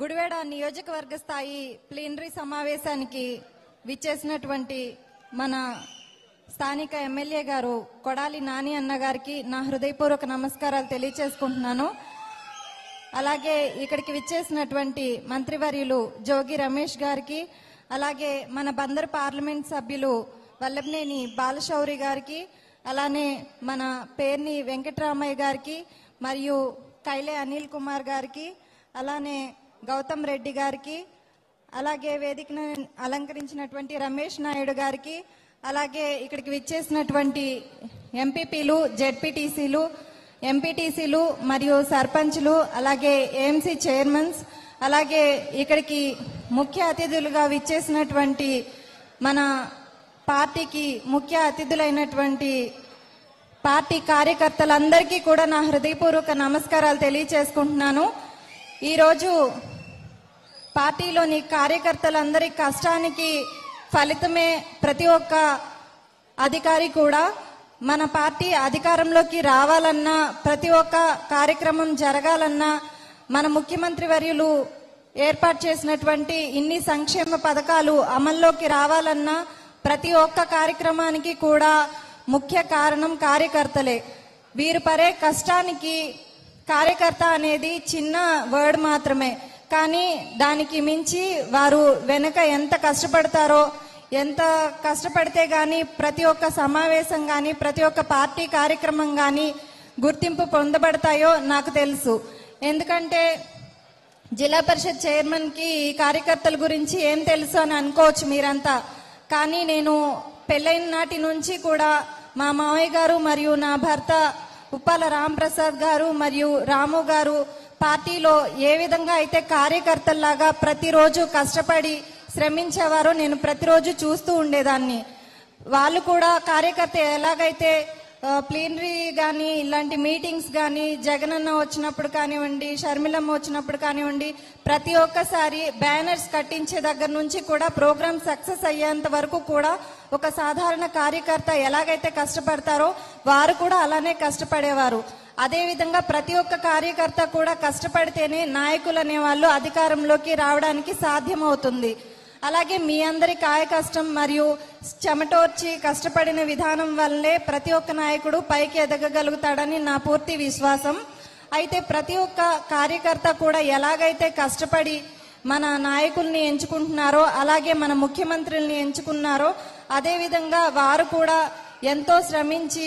గుడివాడ నియోజకవర్గ స్థాయి ప్లీనరీ సమావేశానికి విచ్చేసినటువంటి మన స్థానిక ఎమ్మెల్యే గారు కొడాలి నాని అన్న గారికి నా హృదయపూర్వక నమస్కారాలు తెలియచేసుకుంటున్నాను అలాగే ఇక్కడికి విచ్చేసినటువంటి మంత్రివర్యులు జోగి రమేష్ గారికి అలాగే మన బందర్ పార్లమెంట్ సభ్యులు వల్లభనేని బాలశౌరి గారికి అలానే మన పేర్ని వెంకటరామయ్య గారికి మరియు కైలే అనిల్ కుమార్ గారికి అలానే గౌతమ్ రెడ్డి గారికి అలాగే వేదికను అలంకరించినటువంటి రమేష్ నాయుడు గారికి అలాగే ఇక్కడికి విచ్చేసినటువంటి ఎంపీపీలు జెడ్పీటీసీలు ఎంపీటీసీలు మరియు సర్పంచ్లు అలాగే ఏఎంసీ చైర్మన్స్ అలాగే ఇక్కడికి ముఖ్య అతిథులుగా విచ్చేసినటువంటి మన పార్టీకి ముఖ్య అతిథులైనటువంటి పార్టీ కార్యకర్తలందరికీ కూడా నా హృదయపూర్వక నమస్కారాలు తెలియచేసుకుంటున్నాను ఈరోజు పార్టీలోని కార్యకర్తలందరి కష్టానికి ఫలితమే ప్రతి ఒక్క అధికారి కూడా మన పార్టీ అధికారంలోకి రావాలన్నా ప్రతి ఒక్క కార్యక్రమం జరగాలన్నా మన ముఖ్యమంత్రి వర్యులు ఏర్పాటు చేసినటువంటి ఇన్ని సంక్షేమ పథకాలు అమల్లోకి రావాలన్నా ప్రతి ఒక్క కార్యక్రమానికి కూడా ముఖ్య కారణం కార్యకర్తలే వీరు పడే కష్టానికి కార్యకర్త అనేది చిన్న వర్డ్ మాత్రమే కానీ దానికి మించి వారు వెనుక ఎంత కష్టపడతారో ఎంత కష్టపడితే గాని ప్రతి ఒక్క సమావేశం గాని ప్రతి ఒక్క పార్టీ కార్యక్రమం గాని గుర్తింపు పొందబడతాయో నాకు తెలుసు ఎందుకంటే జిల్లా పరిషత్ చైర్మన్ కి ఈ కార్యకర్తల గురించి ఏం తెలుసు అని అనుకోవచ్చు మీరంతా కానీ నేను పెళ్ళైన నాటి నుంచి కూడా మా మావయ్య గారు మరియు నా భర్త ఉప్పాల రాంప్రసాద్ గారు మరియు రాము గారు పార్టీలో ఏ విధంగా అయితే కార్యకర్తల్లాగా ప్రతిరోజు కష్టపడి శ్రమించేవారో నేను ప్రతిరోజు చూస్తూ ఉండేదాన్ని వాళ్ళు కూడా కార్యకర్త ఎలాగైతే ప్లీనరీ కానీ ఇలాంటి మీటింగ్స్ కానీ జగనన్న వచ్చినప్పుడు కానివ్వండి షర్మిలమ్మ వచ్చినప్పుడు కానివ్వండి ప్రతి ఒక్కసారి బ్యానర్స్ కట్టించే దగ్గర నుంచి కూడా ప్రోగ్రామ్ సక్సెస్ అయ్యేంత వరకు కూడా ఒక సాధారణ కార్యకర్త ఎలాగైతే కష్టపడతారో వారు కూడా అలానే కష్టపడేవారు అదేవిధంగా ప్రతి ఒక్క కార్యకర్త కూడా కష్టపడితేనే నాయకులు అనేవాళ్ళు అధికారంలోకి రావడానికి సాధ్యమవుతుంది అలాగే మీ అందరి కాయ కష్టం మరియు చెమటోర్చి కష్టపడిన విధానం వల్లే ప్రతి ఒక్క నాయకుడు పైకి ఎదగగలుగుతాడని నా పూర్తి విశ్వాసం అయితే ప్రతి ఒక్క కార్యకర్త కూడా ఎలాగైతే కష్టపడి మన నాయకుల్ని ఎంచుకుంటున్నారో అలాగే మన ముఖ్యమంత్రుల్ని ఎంచుకున్నారో అదేవిధంగా వారు కూడా ఎంతో శ్రమించి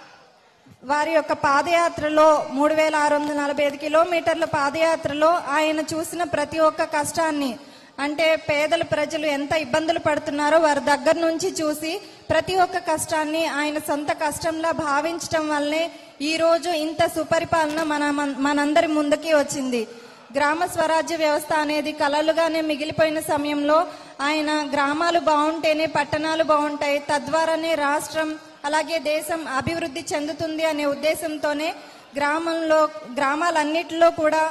వారి యొక్క పాదయాత్రలో మూడు వేల ఆరు వందల నలభై ఐదు కిలోమీటర్ల పాదయాత్రలో ఆయన చూసిన ప్రతి ఒక్క కష్టాన్ని అంటే పేదల ప్రజలు ఎంత ఇబ్బందులు పడుతున్నారో వారి దగ్గర నుంచి చూసి ప్రతి ఒక్క కష్టాన్ని ఆయన సొంత కష్టంలా భావించటం వల్లనే ఈ రోజు ఇంత సుపరిపాలన మన మన- మనందరి ముందుకి వచ్చింది గ్రామ స్వరాజ్య వ్యవస్థ అనేది కలలుగానే మిగిలిపోయిన సమయంలో ఆయన గ్రామాలు బాగుంటేనే పట్టణాలు బాగుంటాయి తద్వారానే రాష్ట్రం అలాగే దేశం అభివృద్ధి చెందుతుంది అనే ఉద్దేశంతోనే గ్రామంలో గ్రామాలన్నిటిలో కూడా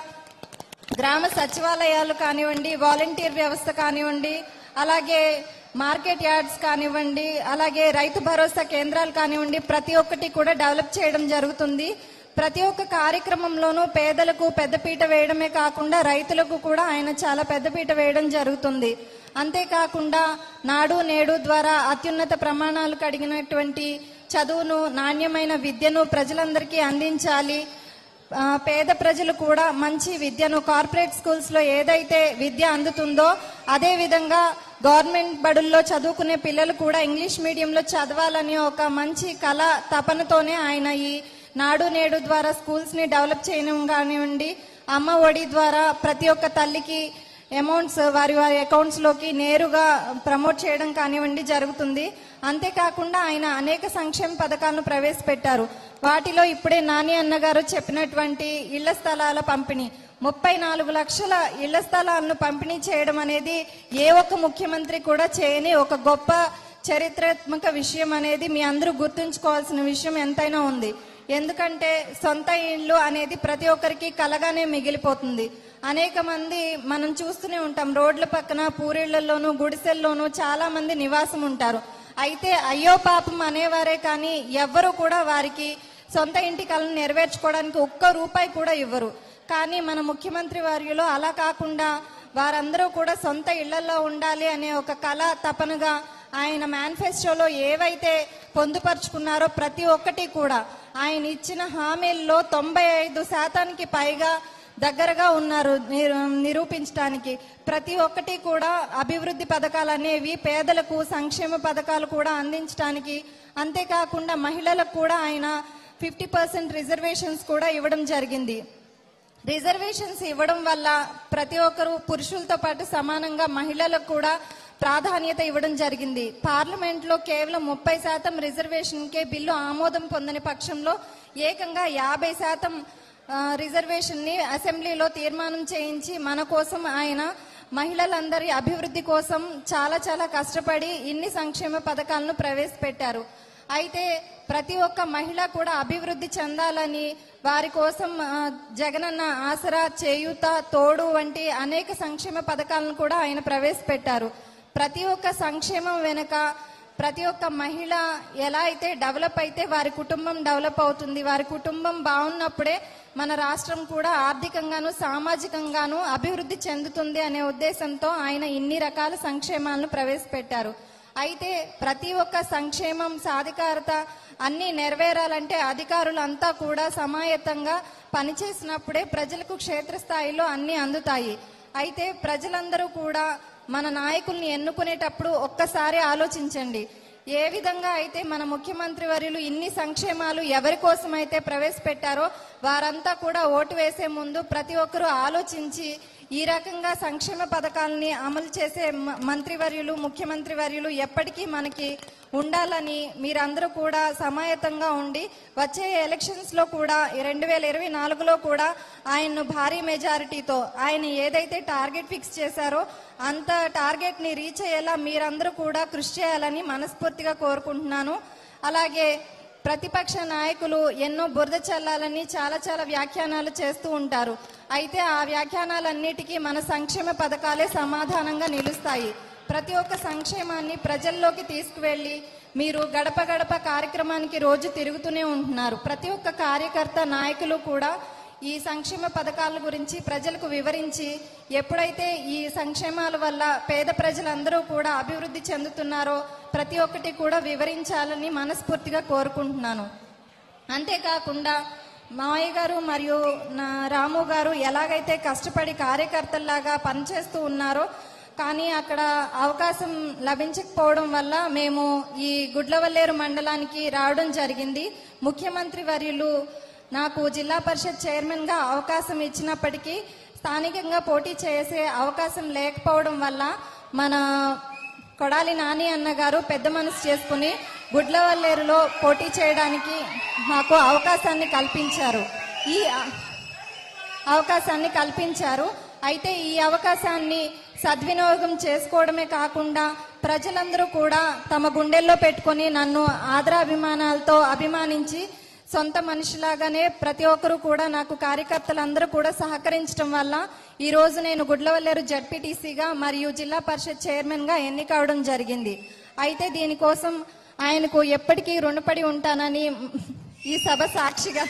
గ్రామ సచివాలయాలు కానివ్వండి వాలంటీర్ వ్యవస్థ కానివ్వండి అలాగే మార్కెట్ యార్డ్స్ కానివ్వండి అలాగే రైతు భరోసా కేంద్రాలు కానివ్వండి ప్రతి ఒక్కటి కూడా డెవలప్ చేయడం జరుగుతుంది ప్రతి ఒక్క కార్యక్రమంలోనూ పేదలకు పెద్దపీట వేయడమే కాకుండా రైతులకు కూడా ఆయన చాలా పెద్దపీట వేయడం జరుగుతుంది అంతేకాకుండా నాడు నేడు ద్వారా అత్యున్నత ప్రమాణాలు కలిగినటువంటి చదువును నాణ్యమైన విద్యను ప్రజలందరికీ అందించాలి ఆ, పేద ప్రజలు కూడా మంచి విద్యను కార్పొరేట్ స్కూల్స్ లో ఏదైతే విద్య అందుతుందో అదే విధంగా గవర్నమెంట్ బడుల్లో చదువుకునే పిల్లలు కూడా ఇంగ్లీష్ మీడియంలో చదవాలని ఒక మంచి కళ తపనతోనే ఆయన ఈ నాడు నేడు ద్వారా స్కూల్స్ ని డెవలప్ చేయడం కానివ్వండి అమ్మ ఒడి ద్వారా ప్రతి ఒక్క తల్లికి అమౌంట్స్ వారి వారి అకౌంట్స్ లోకి నేరుగా ప్రమోట్ చేయడం కానివ్వండి జరుగుతుంది అంతేకాకుండా ఆయన అనేక సంక్షేమ పథకాలను ప్రవేశపెట్టారు వాటిలో ఇప్పుడే నాని అన్నగారు చెప్పినటువంటి ఇళ్ల స్థలాల పంపిణీ ముప్పై నాలుగు లక్షల ఇళ్ల స్థలాలను పంపిణీ చేయడం అనేది ఏ ఒక్క ముఖ్యమంత్రి కూడా చేయని ఒక గొప్ప చరిత్రాత్మక విషయం అనేది మీ అందరూ గుర్తుంచుకోవాల్సిన విషయం ఎంతైనా ఉంది ఎందుకంటే సొంత ఇల్లు అనేది ప్రతి ఒక్కరికి కలగానే మిగిలిపోతుంది అనేక మంది మనం చూస్తూనే ఉంటాం రోడ్ల పక్కన పూరిళ్లలోనూ గుడిసెల్లోనూ చాలా మంది నివాసం ఉంటారు అయితే అయ్యో పాపం అనేవారే కానీ ఎవ్వరు కూడా వారికి సొంత ఇంటి కలను నెరవేర్చుకోవడానికి ఒక్క రూపాయి కూడా ఇవ్వరు కానీ మన ముఖ్యమంత్రి వర్యులు అలా కాకుండా వారందరూ కూడా సొంత ఇళ్లలో ఉండాలి అనే ఒక కళ తపనగా ఆయన మేనిఫెస్టోలో ఏవైతే పొందుపరుచుకున్నారో ప్రతి ఒక్కటి కూడా ఆయన ఇచ్చిన హామీల్లో తొంభై ఐదు శాతానికి పైగా దగ్గరగా ఉన్నారు నిరు- నిరూపించడానికి ప్రతి ఒక్కటి కూడా అభివృద్ధి పథకాలు అనేవి పేదలకు సంక్షేమ పథకాలు కూడా అందించడానికి అంతేకాకుండా మహిళలకు కూడా ఆయన ఫిఫ్టీ పర్సెంట్ రిజర్వేషన్స్ కూడా ఇవ్వడం జరిగింది రిజర్వేషన్స్ ఇవ్వడం వల్ల ప్రతి ఒక్కరు పురుషులతో పాటు సమానంగా మహిళలకు కూడా ప్రాధాన్యత ఇవ్వడం జరిగింది పార్లమెంట్ లో కేవలం ముప్పై శాతం రిజర్వేషన్ కే బిల్లు ఆమోదం పొందని పక్షంలో ఏకంగా యాభై శాతం ఆ, రిజర్వేషన్ ని అసెంబ్లీలో తీర్మానం చేయించి మన కోసం ఆయన మహిళలందరి అభివృద్ధి కోసం చాలా చాలా కష్టపడి ఇన్ని సంక్షేమ పథకాలను ప్రవేశపెట్టారు అయితే ప్రతి ఒక్క మహిళ కూడా అభివృద్ధి చెందాలని వారి కోసం ఆ, జగనన్న ఆసరా చేయూత తోడు వంటి అనేక సంక్షేమ పథకాలను కూడా ఆయన ప్రవేశపెట్టారు ప్రతి ఒక్క సంక్షేమం వెనుక ప్రతి ఒక్క మహిళ ఎలా అయితే డెవలప్ అయితే వారి కుటుంబం డెవలప్ అవుతుంది వారి కుటుంబం బాగున్నప్పుడే మన రాష్ట్రం కూడా ఆర్థికంగాను సామాజికంగాను అభివృద్ధి చెందుతుంది అనే ఉద్దేశంతో ఆయన ఇన్ని రకాల సంక్షేమాలను ప్రవేశపెట్టారు అయితే ప్రతి ఒక్క సంక్షేమం సాధికారత అన్ని నెరవేరాలంటే అధికారులంతా కూడా సమాయత్తంగా పనిచేసినప్పుడే ప్రజలకు క్షేత్రస్థాయిలో అన్ని అందుతాయి అయితే ప్రజలందరూ కూడా మన నాయకుల్ని ఎన్నుకునేటప్పుడు ఒక్కసారి ఆలోచించండి ఏ విధంగా అయితే మన ముఖ్యమంత్రి వర్యులు ఇన్ని సంక్షేమాలు ఎవరి కోసం అయితే ప్రవేశపెట్టారో వారంతా కూడా ఓటు వేసే ముందు ప్రతి ఒక్కరూ ఆలోచించి ఈ రకంగా సంక్షేమ పథకాలని అమలు చేసే మ- మంత్రివర్యులు ముఖ్యమంత్రి వర్యులు ఎప్పటికీ మనకి ఉండాలని మీరందరూ కూడా సమాయత్తంగా ఉండి వచ్చే ఎలక్షన్స్ లో కూడా రెండు వేల ఇరవై నాలుగులో కూడా ఆయన్ను భారీ మెజారిటీతో ఆయన ఏదైతే టార్గెట్ ఫిక్స్ చేశారో అంత టార్గెట్ ని రీచ్ అయ్యేలా మీరందరూ కూడా కృషి చేయాలని మనస్ఫూర్తిగా కోరుకుంటున్నాను అలాగే ప్రతిపక్ష నాయకులు ఎన్నో బురద చల్లాలని చాలా చాలా వ్యాఖ్యానాలు చేస్తూ ఉంటారు అయితే ఆ వ్యాఖ్యానాలన్నిటికీ మన సంక్షేమ పథకాలే సమాధానంగా నిలుస్తాయి ప్రతి ఒక్క సంక్షేమాన్ని ప్రజల్లోకి తీసుకువెళ్ళి మీరు గడప గడప కార్యక్రమానికి రోజు తిరుగుతూనే ఉంటున్నారు ప్రతి ఒక్క కార్యకర్త నాయకులు కూడా ఈ సంక్షేమ పథకాల గురించి ప్రజలకు వివరించి ఎప్పుడైతే ఈ సంక్షేమాల వల్ల పేద ప్రజలందరూ కూడా అభివృద్ధి చెందుతున్నారో ప్రతి ఒక్కటి కూడా వివరించాలని మనస్ఫూర్తిగా కోరుకుంటున్నాను అంతేకాకుండా మావయ్య గారు మరియు నా రాము గారు ఎలాగైతే కష్టపడి కార్యకర్తల్లాగా పనిచేస్తూ ఉన్నారో కానీ అక్కడ అవకాశం లభించకపోవడం వల్ల మేము ఈ గుడ్లవల్లేరు మండలానికి రావడం జరిగింది ముఖ్యమంత్రి వర్యులు నాకు జిల్లా పరిషత్ చైర్మన్ గా అవకాశం ఇచ్చినప్పటికీ స్థానికంగా పోటీ చేసే అవకాశం లేకపోవడం వల్ల మన కొడాలి నాని అన్న గారు పెద్ద మనసు చేసుకుని గుడ్లవల్లేరులో పోటీ చేయడానికి మాకు అవకాశాన్ని కల్పించారు ఈ అవకాశాన్ని కల్పించారు అయితే ఈ అవకాశాన్ని సద్వినియోగం చేసుకోవడమే కాకుండా ప్రజలందరూ కూడా తమ గుండెల్లో పెట్టుకొని నన్ను ఆదరాభిమానాలతో అభిమానించి సొంత మనిషిలాగానే ప్రతి ఒక్కరూ కూడా నాకు కార్యకర్తలందరూ కూడా సహకరించడం వల్ల ఈ రోజు నేను గుడ్లవల్లేరు జడ్పీటీసీగా మరియు జిల్లా పరిషత్ చైర్మన్ గా ఎన్నికవడం జరిగింది అయితే దీనికోసం ఆయనకు ఎప్పటికీ రుణపడి ఉంటానని ఈ సభ సాక్షిగా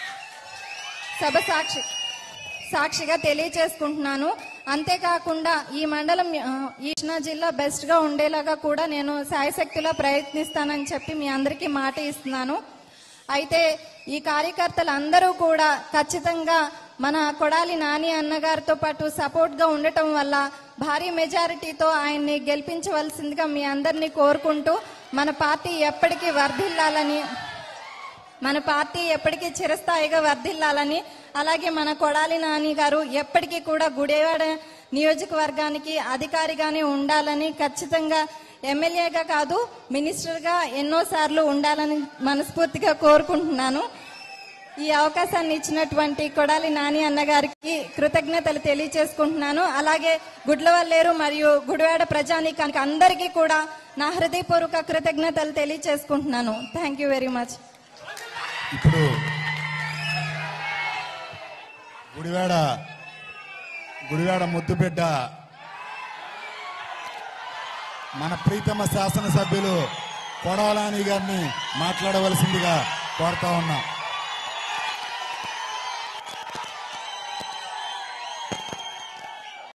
సభ సాక్షి సాక్షిగా తెలియచేసుకుంటున్నాను అంతేకాకుండా ఈ మండలం ఆ, ఈ కృష్ణా జిల్లా బెస్ట్ గా ఉండేలాగా కూడా నేను శాయశక్తిలో ప్రయత్నిస్తానని చెప్పి మీ అందరికీ మాట ఇస్తున్నాను అయితే ఈ కార్యకర్తలు అందరూ కూడా ఖచ్చితంగా మన కొడాలి నాని అన్నగారితో పాటు సపోర్ట్ గా ఉండటం వల్ల భారీ మెజారిటీతో ఆయన్ని గెలిపించవలసిందిగా మీ అందరినీ కోరుకుంటూ మన పార్టీ ఎప్పటికీ వర్ధిల్లాలని మన పార్టీ ఎప్పటికీ చిరస్థాయిగా వర్ధిల్లాలని అలాగే మన కొడాలి నాని గారు ఎప్పటికీ కూడా గుడివాడ నియోజకవర్గానికి అధికారిగానే ఉండాలని ఖచ్చితంగా ఎమ్మెల్యేగా కాదు మినిస్టర్గా ఎన్నోసార్లు ఉండాలని మనస్ఫూర్తిగా కోరుకుంటున్నాను ఈ అవకాశాన్ని ఇచ్చినటువంటి కొడాలి నాని అన్న గారికి కృతజ్ఞతలు తెలియచేసుకుంటున్నాను అలాగే గుడ్లవల్లేరు మరియు గుడివాడ ప్రజానీకానికి అందరికీ కూడా నా హృదయపూర్వక కృతజ్ఞతలు తెలియచేసుకుంటున్నాను థ్యాంక్ యూ వెరీ మచ్ ఇప్పుడు గుడివాడ గుడివాడ ముద్దుబిడ్డ మన ప్రీతమ శాసనసభ్యులు కొడాలాని గారిని మాట్లాడవలసిందిగా కోరుతా ఉన్నాం